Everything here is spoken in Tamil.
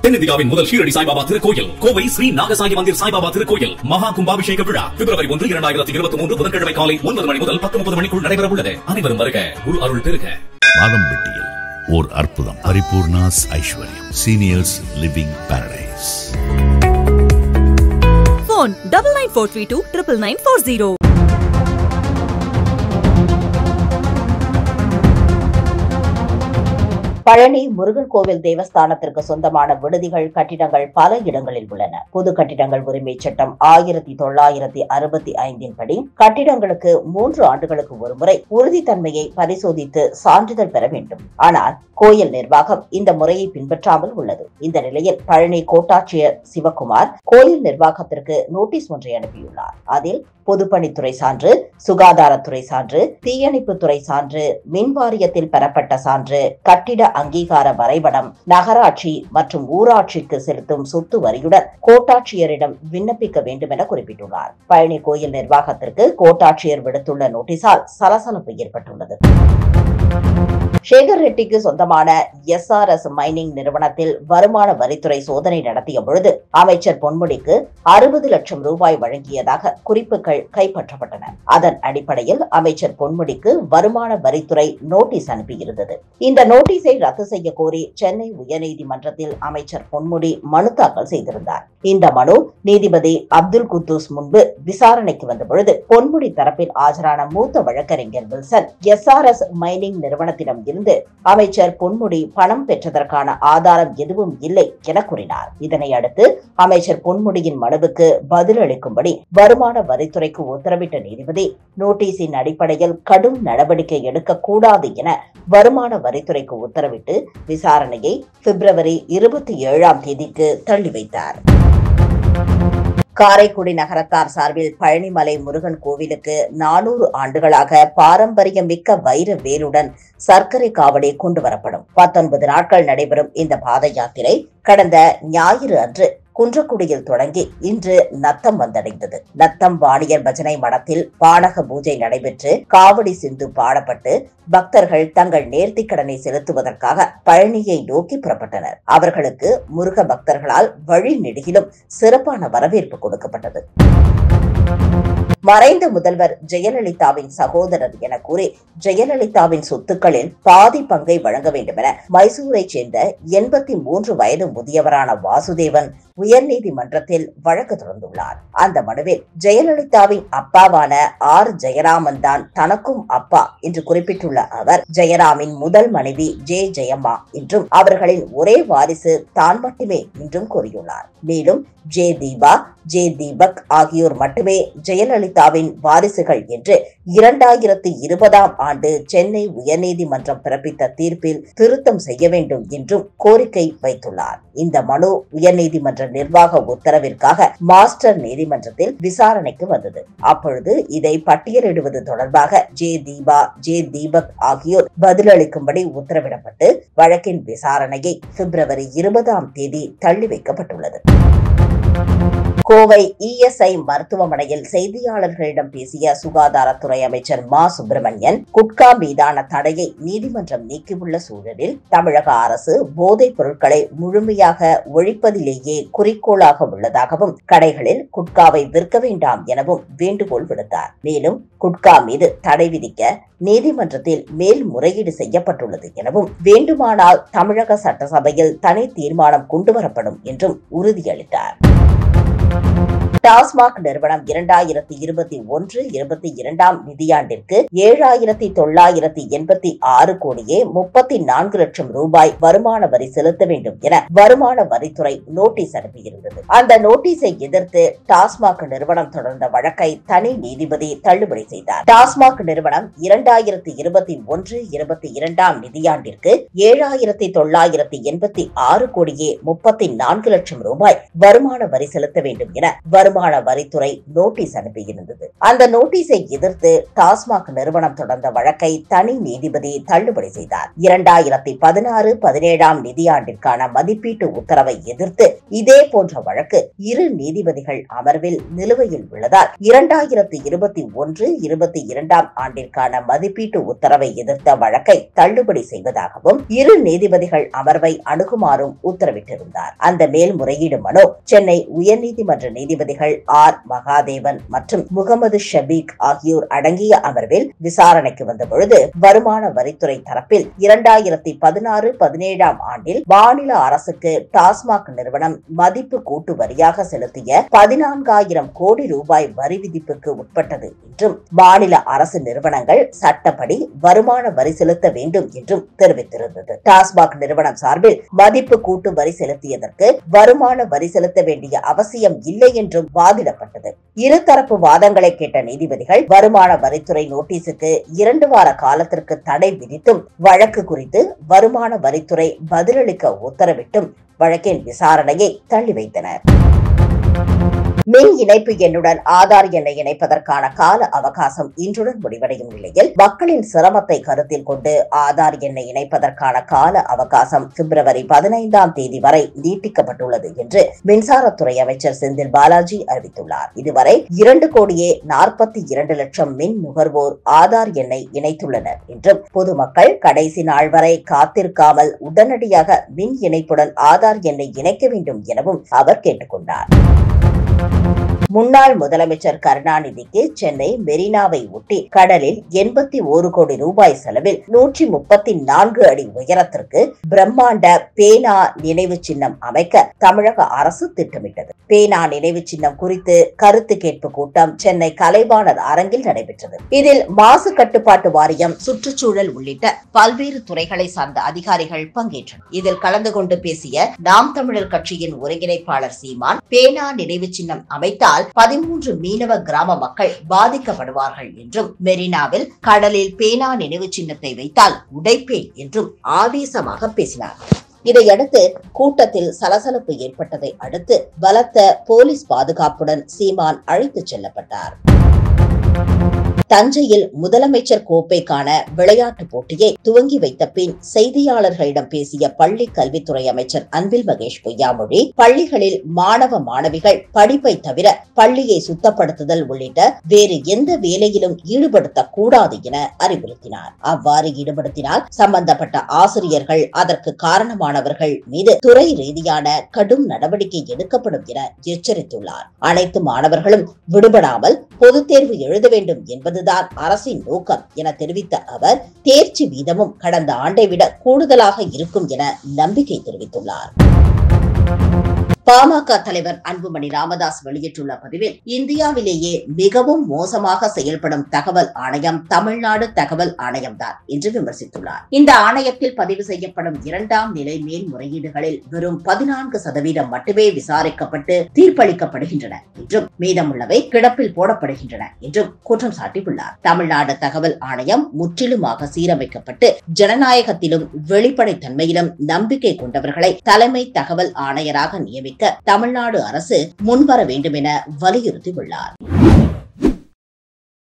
தென்னிந்தியாவின் முதல் ஷீரடி சாய்பாபா திருக்கோயில் கோவை ஸ்ரீ நாகசாயி மந்திர் சாய்பாபா திருக்கோயில் மகா கும்பாபிஷேக விழா பிப்ரவரி ஒன்று இரண்டாயிரத்தி இருபத்தி மூன்று புதன்கிழமை காலை ஒன்பது மணி முதல் பத்து முப்பது மணிக்குள் நடைபெற உள்ளது அனைவரும் வருக குரு அருள் பெருக மாதம்பட்டியில் ஓர் அற்புதம் Paripoorna's Aishwaryam seniors living paradise phone double nine four three two triple nine four zero. Palani Murugan கோவில் தேவஸ்தானத்திற்கு சொந்தமான விடுதிகள் கட்டிடங்கள் பல இடங்களில் உள்ளன பொது கட்டிடங்கள் உரிமை சட்டம் ஆயிரத்தி தொள்ளாயிரத்தி அறுபத்தி ஐந்தின் படி கட்டிடங்களுக்கு மூன்று ஆண்டுகளுக்கு ஒருமுறை உறுதித்தன்மையை பரிசோதித்து சான்றிதழ் பெற வேண்டும் ஆனால் கோயில் நிர்வாகம் இந்த முறையை பின்பற்றாமல் உள்ளது இந்த நிலையில் பழனி கோட்டாட்சியர் சிவகுமார் கோயில் நிர்வாகத்திற்கு நோட்டீஸ் ஒன்றை அனுப்பியுள்ளார் அதில் பொதுப்பணித்துறை சான்று சுகாதாரத்துறை சான்று தீயணைப்புத்துறை சான்று மின் வாரியத்தில் பெறப்பட்ட சான்று கட்டிட அங்கீகார வரைபடம் நகராட்சி மற்றும் ஊராட்சிக்கு செலுத்தும் சொத்து வரியுடன் கோட்டாட்சியரிடம் விண்ணப்பிக்க வேண்டும் என குறிப்பிட்டுள்ளார் பழனி கோயில் நிர்வாகத்திற்கு கோட்டாட்சியர் விடுத்துள்ள நோட்டீஸால் சலசலப்பு ஏற்பட்டுள்ளது சேகர் ரெட்டிக்கு சொந்தமான எஸ்ஆர்எஸ் மைனிங் நிறுவனத்தில் வருமான வரித்துறை சோதனை நடத்திய பொழுது அமைச்சர் பொன்முடிக்கு அறுபது லட்சம் ரூபாய் வழங்கியதாக குறிப்புகள் கைப்பற்றப்பட்டன அதன் அடிப்படையில் அமைச்சர் பொன்முடிக்கு வருமான வரித்துறை நோட்டீஸ் அனுப்பியிருந்தது இந்த நோட்டீஸை ரத்து செய்ய கோரி சென்னை உயர்நீதிமன்றத்தில் அமைச்சர் பொன்முடி மனு தாக்கல் செய்திருந்தார் இந்த மனு நீதிபதி அப்துல் குத்தூஸ் முன்பு விசாரணைக்கு வந்த பொழுது பொன்முடி தரப்பில் ஆஜரான மூத்த வழக்கறிஞர் வில்சன் எஸ்ஆர்எஸ் மைனிங் நிறுவனத்திடம் இருந்து அமைச்சர் பொன்முடி பணம் பெற்றதற்கான ஆதாரம் எதுவும் இல்லை என கூறினார் இதனை அடுத்து அமைச்சர் பொன்முடியின் மனுவுக்கு பதிலளிக்கும்படி வருமான வரித்துறைக்கு உத்தரவிட்ட நீதிபதி நோட்டீஸின் அடிப்படையில் கடும் நடவடிக்கை எடுக்கக்கூடாது என வருமான வரித்துறைக்கு உத்தரவிட்டு விசாரணையை பிப்ரவரி இருபத்தி ஏழாம் தேதிக்கு தள்ளி வைத்தார் காரைக்குடி நகரத்தார் சார்பில் பழனிமலை முருகன் கோவிலுக்கு நானூறு ஆண்டுகளாக பாரம்பரியமிக்க வைர வேலுடன் சர்க்கரை காவடி கொண்டு வரப்படும் பத்தொன்பது நாட்கள் நடைபெறும் இந்த பாத யாத்திரை கடந்த ஞாயிறு அன்று குன்றக்குடியில் தொடங்கி இன்று நத்தம் வந்தடைந்தது நத்தம் வாணியர் பஜனை மடத்தில் பானக பூஜை நடைபெற்று காவடி சிந்து பாடப்பட்டு பக்தர்கள் தங்கள் நேர்த்திக்கடனை செலுத்துவதற்காக பழனியை நோக்கி புறப்பட்டனர் அவர்களுக்கு முருக பக்தர்களால் வழி நெடுகிலும் சிறப்பான வரவேற்பு கொடுக்கப்பட்டது மறைந்த முதல்வர் ஜெயலலிதாவின் சகோதரர் என கூறி ஜெயலலிதாவின் சொத்துக்களில் பாதி பங்கை வழங்க வேண்டும் என மைசூரை சேர்ந்த எண்பத்தி மூன்று வயது முதியவரான வாசுதேவன் உயர்நீதிமன்றத்தில் வழக்கு தொடர்ந்துள்ளார் அந்த மனுவில் ஜெயலலிதாவின் அப்பாவான ஆர் ஜெயராமன் தான் தனக்கும் அப்பா என்று குறிப்பிட்டுள்ள அவர் ஜெயராமின் முதல் மனைவி ஜே ஜெயம்மா என்றும் அவர்களின் ஒரே வாரிசு தான் மட்டுமே என்றும் கூறியுள்ளார் மேலும் ஜே தீபா ஜே தீபக் ஆகியோர் மட்டுமே ஜெயலலிதாவின் வாரிசுகள் என்று இரண்டாயிரத்தி இருபதாம் ஆண்டு சென்னை உயர்நீதிமன்றம் பிறப்பித்த தீர்ப்பில் திருத்தம் செய்ய வேண்டும் என்றும் கோரிக்கை வைத்துள்ளார் இந்த மனு உயர்நீதிமன்ற நிர்வாக உத்தரவிற்காக மாஸ்டர் நீதிமன்றத்தில் விசாரணைக்கு வந்தது அப்பொழுது இதை பட்டியலிடுவது தொடர்பாக ஜே தீபா ஜே தீபக் ஆகியோர் பதிலளிக்கும்படி உத்தரவிடப்பட்டு வழக்கின் விசாரணையை பிப்ரவரி இருபதாம் தேதி தள்ளி வைக்கப்பட்டுள்ளது கோவை இஎஸ்ஐ மருத்துவமனையில் செய்தியாளர்களிடம் பேசிய சுகாதாரத்துறை அமைச்சர் மா சுப்பிரமணியன் குட்கா மீதான தடையை நீதிமன்றம் நீக்கியுள்ள சூழலில் தமிழக அரசு போதைப் பொருட்களை முழுமையாக ஒழிப்பதிலேயே குறிக்கோளாக உள்ளதாகவும் கடைகளில் குட்காவை விற்க வேண்டாம் எனவும் வேண்டுகோள் விடுத்தார் மேலும் குட்கா மீது தடை விதிக்க நீதிமன்றத்தில் மேல்முறையீடு செய்யப்பட்டுள்ளது எனவும் வேண்டுமானால் தமிழக சட்டசபையில் தனி தீர்மானம் கொண்டுவரப்படும் என்றும் உறுதியளித்தார் டாஸ்மாக் நிறுவனம் இரண்டாயிரத்தி இருபத்தி ஒன்று இருபத்தி இரண்டாம் நிதியாண்டிற்கு ஏழாயிரத்தி தொள்ளாயிரத்தி எண்பத்தி ஆறு கோடியே முப்பத்தி நான்கு லட்சம் ரூபாய் வருமான வரி செலுத்த வேண்டும் என வருமான வரித்துறை நோட்டீஸ் அனுப்பியிருந்தது அந்த நோட்டீஸை எதிர்த்து டாஸ்மாக் நிறுவனம் தொடர்ந்த வழக்கை தனி நீதிபதி தள்ளுபடி செய்தார் டாஸ்மாக் நிறுவனம் இரண்டாயிரத்தி இருபத்தி ஒன்று இருபத்தி இரண்டாம் நிதியாண்டிற்கு ஏழாயிரத்தி தொள்ளாயிரத்தி எண்பத்தி ஆறு கோடியே முப்பத்தி நான்கு லட்சம் ரூபாய் வருமான வரி செலுத்த வேண்டும் என வருமான வருமான வரித்துறை நோட்டீஸ் அனுப்பியிருந்தது அந்த நோட்டீஸை எதிர்த்து டாஸ்மாக் நிறுவனம் தொடர்ந்த வழக்கை தனி நீதிபதி தள்ளுபடி செய்தார் இரண்டாயிரத்தி பதினாறு பதினேழாம் நிதியாண்டிற்கான மதிப்பீட்டு உத்தரவை எதிர்த்து இதே போன்ற வழக்கு இரு நீதிபதிகள் அமர்வில் நிலுவையில் உள்ளதால் இரண்டாயிரத்தி இருபத்தி ஒன்று இருபத்தி இரண்டாம் ஆண்டிற்கான மதிப்பீட்டு உத்தரவை எதிர்த்த வழக்கை தள்ளுபடி செய்வதாகவும் இரு நீதிபதிகள் அமர்வை அணுகுமாறும் உத்தரவிட்டிருந்தார் அந்த மேல்முறையீடு மனு சென்னை உயர்நீதிமன்ற நீதிபதிகள் ஆர் மகாதேவன் மற்றும் முகமது ஷபீக் ஆகியோர் அடங்கிய அமர்வில் விசாரணைக்கு வந்தபொழுது வருமான வரித்துறை தரப்பில் இரண்டாயிரத்தி பதினாறு பதினேழாம் ஆண்டில் மாநில அரசுக்கு டாஸ்மாக் நிறுவனம் மதிப்பு கூட்டு வரியாக செலுத்திய பதினான்காயிரம் கோடி ரூபாய் வரி விதிப்புக்கு உட்பட்டது என்றும் மாநில அரசு நிறுவனங்கள் சட்டப்படி வருமான வரி செலுத்த வேண்டும் என்றும் தெரிவித்திருந்தது டாஸ்மாக் நிறுவனம் சார்பில் மதிப்பு கூட்டு வரி செலுத்தியதற்கு வருமான வரி செலுத்த வேண்டிய அவசியம் இல்லை என்றும் வாதிடப்பட்டது இருதரப்பு வாதங்களை கேட்ட நீதிபதிகள் வருமான வரித்துறை நோட்டீஸுக்கு இரண்டு வார காலத்திற்கு தடை விதித்தும் வழக்கு குறித்து வருமான வரித்துறை பதிலளிக்க உத்தரவிட்டும் வழக்கின் விசாரணையை தள்ளி வைத்தனர் மின் இணைப்பு எண்ணுடன் ஆதார் எண்ணை இணைப்பதற்கான கால அவகாசம் இன்றுடன் முடிவடையும் நிலையில் மக்களின் சிரமத்தை கருத்தில் கொண்டு ஆதார் எண்ணை இணைப்பதற்கான கால அவகாசம் பிப்ரவரி பதினைந்தாம் தேதி வரை நீட்டிக்கப்பட்டுள்ளது என்று மின்சாரத்துறை அமைச்சர் செந்தில் பாலாஜி அறிவித்துள்ளார் இதுவரை இரண்டு கோடியே நாற்பத்தி இரண்டு லட்சம் மின் நுகர்வோர் ஆதார் எண்ணை இணைத்துள்ளனர் என்றும் பொதுமக்கள் கடைசி நாள் வரை காத்திருக்காமல் உடனடியாக மின் இணைப்புடன் ஆதார் எண்ணை இணைக்க வேண்டும் எனவும் அவர் கேட்டுக்கொண்டார் முன்னாள் முதலமைச்சர் கருணாநிதிக்கு சென்னை மெரினாவை ஒட்டி கடலில் எண்பத்தி ஒரு கோடி ரூபாய் செலவில் நூற்றி முப்பத்தி நான்கு அடி உயரத்திற்கு பிரம்மாண்ட பேனா நினைவு சின்னம் அமைக்க தமிழக அரசு திட்டமிட்டது பேனா நினைவு சின்னம் குறித்து கருத்து கேட்பு கூட்டம் சென்னை கலைவாணர் அரங்கில் நடைபெற்றது இதில் மாசு கட்டுப்பாட்டு வாரியம் சுற்றுச்சூழல் உள்ளிட்ட பல்வேறு துறைகளை சார்ந்த அதிகாரிகள் பங்கேற்றனர் இதில் கலந்து கொண்டு பேசிய நாம் தமிழர் கட்சியின் ஒருங்கிணைப்பாளர் சீமான் பேனா நினைவு சின்னம் அமைத்தால் பதிமூன்று மீனவ கிராம மக்கள் பாதிக்கப்படுவார்கள் என்றும் மெரினாவில் கடலில் பேனா நினைவு சின்னத்தை வைத்தால் உடைப்பேன் என்றும் ஆவேசமாக பேசினார் இதையடுத்து கூட்டத்தில் சலசலப்பு ஏற்பட்டதை அடுத்து பலத்த போலீஸ் பாதுகாப்புடன் சீமான் அழைத்துச் செல்லப்பட்டார் தஞ்சையில் முதலமைச்சர் கோப்பைக்கான விளையாட்டுப் போட்டியை துவங்கி வைத்த பின் செய்தியாளர்களிடம் பேசிய பள்ளி கல்வித்துறை அமைச்சர் அன்பில் மகேஷ் பொய்யாமொழி பள்ளிகளில் மாணவ மாணவிகள் படிப்பை தவிர பள்ளியை சுத்தப்படுத்துதல் உள்ளிட்ட வேறு எந்த வேலையிலும் ஈடுபடுத்தக் கூடாது என அறிவுறுத்தினார் அவ்வாறு ஈடுபடுத்தினால் சம்பந்தப்பட்ட ஆசிரியர்கள் அதற்கு காரணமானவர்கள் மீது துறை ரீதியான கடும் நடவடிக்கை எடுக்கப்படும் என எச்சரித்துள்ளார் அனைத்து மாணவர்களும் விடுபடாமல் பொதுத் தேர்வு எழுத வேண்டும் என்பதுதான் அரசின் நோக்கம் என தெரிவித்த அவர் தேர்ச்சி வீதமும் கடந்த ஆண்டை விட கூடுதலாக இருக்கும் என நம்பிக்கை தெரிவித்துள்ளார் பாமக தலைவர் அன்புமணி ராமதாஸ் வெளியிட்டுள்ள பதிவில் இந்தியாவிலேயே மிகவும் மோசமாக செயல்படும் தகவல் ஆணையம் தமிழ்நாடு தகவல் ஆணையம்தான் என்று விமர்சித்துள்ளார் இந்த ஆணையத்தில் பதிவு செய்யப்படும் இரண்டாம் நிலை மேல்முறையீடுகளில் வெறும் பதினான்கு சதவீதம் மட்டுமே விசாரிக்கப்பட்டு தீர்ப்பளிக்கப்படுகின்றன என்றும் மீதமுள்ளவை கிடப்பில் போடப்படுகின்றன என்றும் குற்றம் சாட்டியுள்ளார் தமிழ்நாடு தகவல் ஆணையம் முற்றிலுமாக சீரமைக்கப்பட்டு ஜனநாயகத்திலும் வெளிப்படைத்தன்மையிலும் நம்பிக்கை கொண்டவர்களை தலைமை தகவல் ஆணையராக நியமிக்க தமிழ்நாடு அரசு முன்வர வேண்டும் என வலியுறுத்தியுள்ளார்